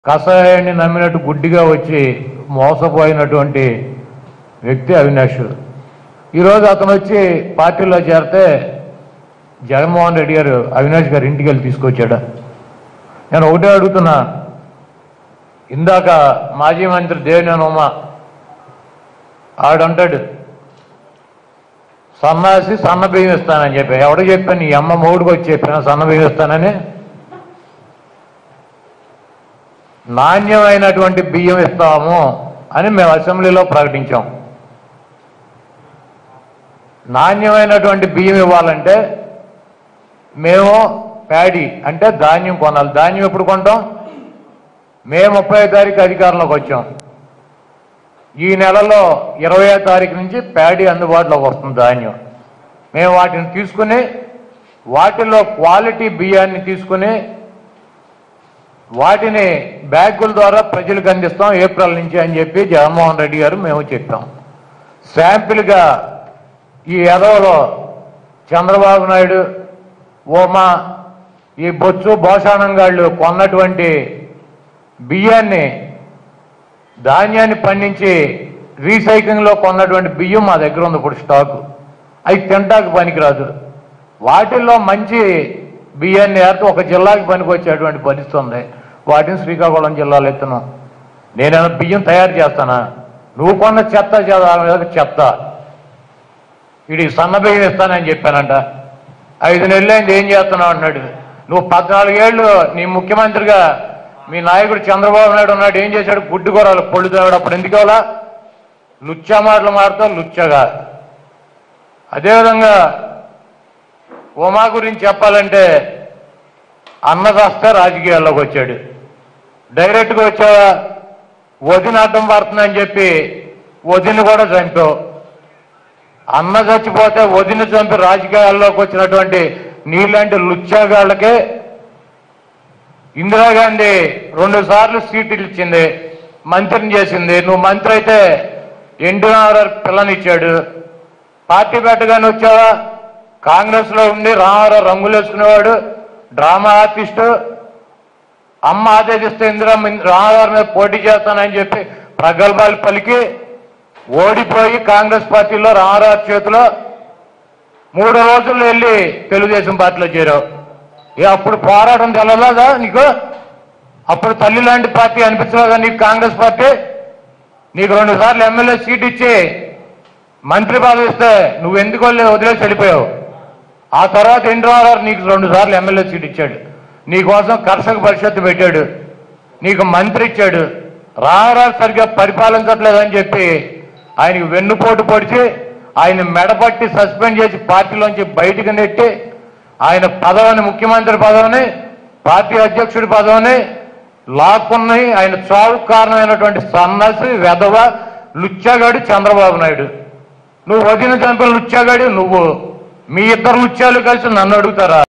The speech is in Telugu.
కషాయాన్ని నమ్మినట్టు గుడ్డిగా వచ్చి మోసపోయినటువంటి వ్యక్తి అవినాష్ ఈరోజు అతను వచ్చి పార్టీలో చేరితే జగన్మోహన్ రెడ్డి గారు అవినాష్ గారు ఇంటికి వెళ్ళి తీసుకొచ్చాడు నేను ఒకటే అడుగుతున్నా ఇందాక మాజీ మంత్రి దేవినేని ఉమ ఆడంటాడు సన్నాసి సన్న బియ్యం ఇస్తానని చెప్పి ఎవడు చెప్పాను నీ అమ్మ మూడుకు వచ్చి చెప్పిన సన్న బియ్యం ఇస్తానని నాణ్యమైనటువంటి బియ్యం ఇస్తాము అని మేము అసెంబ్లీలో ప్రకటించాం నాణ్యమైనటువంటి బియ్యం ఇవ్వాలంటే మేము ప్యాడీ అంటే ధాన్యం కొనాలి ధాన్యం ఎప్పుడు కొంటాం మే ముప్పై తారీఖు అధికారంలోకి వచ్చాం ఈ నెలలో ఇరవై తారీఖు నుంచి ప్యాడీ అందుబాటులోకి వస్తుంది ధాన్యం మేము వాటిని తీసుకుని వాటిలో క్వాలిటీ బియ్యాన్ని తీసుకుని వాటిని బ్యాగుల ద్వారా ప్రజలకు అందిస్తాం ఏప్రిల్ నుంచి అని చెప్పి జగన్మోహన్ రెడ్డి గారు మేము చెప్పాం శాంపిల్గా ఈ ఎదవలో చంద్రబాబు నాయుడు ఓమా ఈ బొత్సు భోషాణంగాళ్ళు కొన్నటువంటి బియ్యాన్ని ధాన్యాన్ని పండించి రీసైక్లింగ్లో కొన్నటువంటి బియ్యం మా దగ్గర ఉంది ఇప్పుడు స్టాకు అవి తింటాకు పనికిరాదు వాటిల్లో మంచి బియ్యాన్ని ఏర్త ఒక జిల్లాకి పనికొచ్చేటువంటి పరిస్థితి ఉంది వాటిని శ్రీకాకుళం జిల్లాలో ఎత్తున్నాం నేనేమైనా బియ్యం తయారు చేస్తానా నువ్వు కొన్న చెత్త చెత్త చెత్త ఇది సన్న బియ్యం ఇస్తానని చెప్పానంట ఐదు నెలలైంది ఏం చేస్తున్నావు అన్నాడు నువ్వు పద్నాలుగేళ్ళు నీ ముఖ్యమంత్రిగా మీ నాయకుడు చంద్రబాబు నాయుడు ఉన్నాడు ఏం చేశాడు గుడ్డు కూరలు పొళ్ళు తాగాడు అప్పుడు ఎందుకు అవలా లుచ్చా మాటలు మారుతావు లుచ్చగా అదేవిధంగా ఉమా గురించి చెప్పాలంటే అన్నదాస్తే రాజకీయాల్లోకి వచ్చాడు డైరెక్ట్గా వచ్చావా వదిన అడ్డం పడుతుందని చెప్పి వదిన కూడా చంపావు అన్న చచ్చిపోతే వదిన చంపి రాజకీయాల్లోకి వచ్చినటువంటి నీలాంటి లుచ్చాగాళ్ళకే ఇందిరాగాంధీ రెండు సార్లు సీట్లు ఇచ్చింది మంత్రిని చేసింది నువ్వు మంత్రి అయితే ఎన్టీఆర్ పిల్లనిచ్చాడు పార్టీ పెట్టగానే వచ్చావా కాంగ్రెస్ లో ఉండి రామారావు రంగులు వేసుకునేవాడు డ్రామా ఆర్టిస్టు అమ్మ ఆదేశిస్తే ఇందిరా రామారావు మీద పోటీ చేస్తానని చెప్పి ప్రగల్భాలు పలికి ఓడిపోయి కాంగ్రెస్ పార్టీలో రామారావు చేతిలో మూడు రోజుల్లో వెళ్ళి తెలుగుదేశం పార్టీలో చేరావు ఏ అప్పుడు పోరాటం తెలలేదా నీకు అప్పుడు తల్లి లాంటి పార్టీ అనిపించలేదా నీకు కాంగ్రెస్ పార్టీ నీకు రెండు సార్లు ఎమ్మెల్యే సీట్ ఇచ్చి మంత్రి పదవి ఇస్తే నువ్వు ఎందుకు వెళ్ళి వదిలేసి వెళ్ళిపోయావు ఆ తర్వాత ఎన్టీఆర్ నీకు రెండు సార్లు ఎమ్మెల్యే సీట్ ఇచ్చాడు నీకోసం కర్షక పరిషత్తు పెట్టాడు నీకు మంత్రి ఇచ్చాడు రామారావు సరిగ్గా పరిపాలించట్లేదని చెప్పి ఆయనకి వెన్నుపోటు పొడిచి ఆయన మెడపట్టి సస్పెండ్ చేసి పార్టీలోంచి బయటకు నెట్టి ఆయన పదవిని ముఖ్యమంత్రి పదవిని పార్టీ అధ్యక్షుడి పదవిని లాక్కున్నాయి ఆయన చావుకు కారణమైనటువంటి సన్నాసి వెధవ లుచ్చాగాడు చంద్రబాబు నాయుడు నువ్వు వదిన చంపిన లుచ్చాగాడు నువ్వు మీ ఇద్దరు లుచ్చాలు కలిసి నన్ను అడుగుతారా